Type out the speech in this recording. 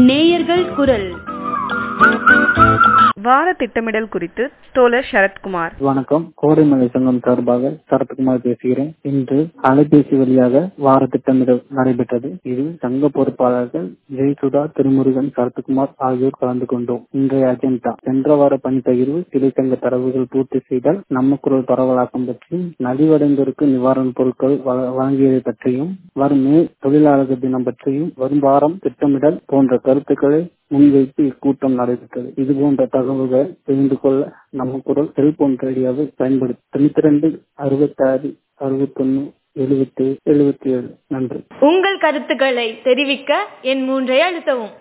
நேயர்கள் குரல் வார திட்டமிடல் குறித்து தோழர் சரத்குமார் வணக்கம் கோடைமலை சங்கம் சார்பாக சரத்குமார் பேசுகிறேன் இன்று அலைபேசி வழியாக வார திட்டமிடல் நடைபெற்றது இதில் சங்க பொறுப்பாளர்கள் ஜெயசுதா திருமுருகன் சரத்குமார் ஆகியோர் கலந்து கொண்டோம் இன்றைய அஜெண்டா சென்ற வார பணிப்பகிர்வு கிளை சங்க தரவுகள் பூர்த்தி செய்தல் நம்ம குரல் பரவலாக்கம் பற்றியும் நலிவடைந்தோருக்கு நிவாரணப் பொருட்கள் வழ- வழங்கியதை பற்றியும் வரும் மே தொழிலாளர் தினம் பற்றியும் வரும் வாரம் திட்டமிடல் போன்ற கருத்துக்களை முன்வைத்து இக்கூட்டம் நடைபெற்றது இது போன்ற தகவல்களை தெரிந்து கொள்ள நம்ம குரல் செல்போன் ரேடியோவை பயன்படுத்தி தொண்ணூத்தி ரெண்டு அறுபத்தாறு அறுபத்தொன்னு எழுபத்தி எழுபத்தி ஏழு நன்றி உங்கள் கருத்துக்களை தெரிவிக்க என் மூன்றை அழுத்தவும்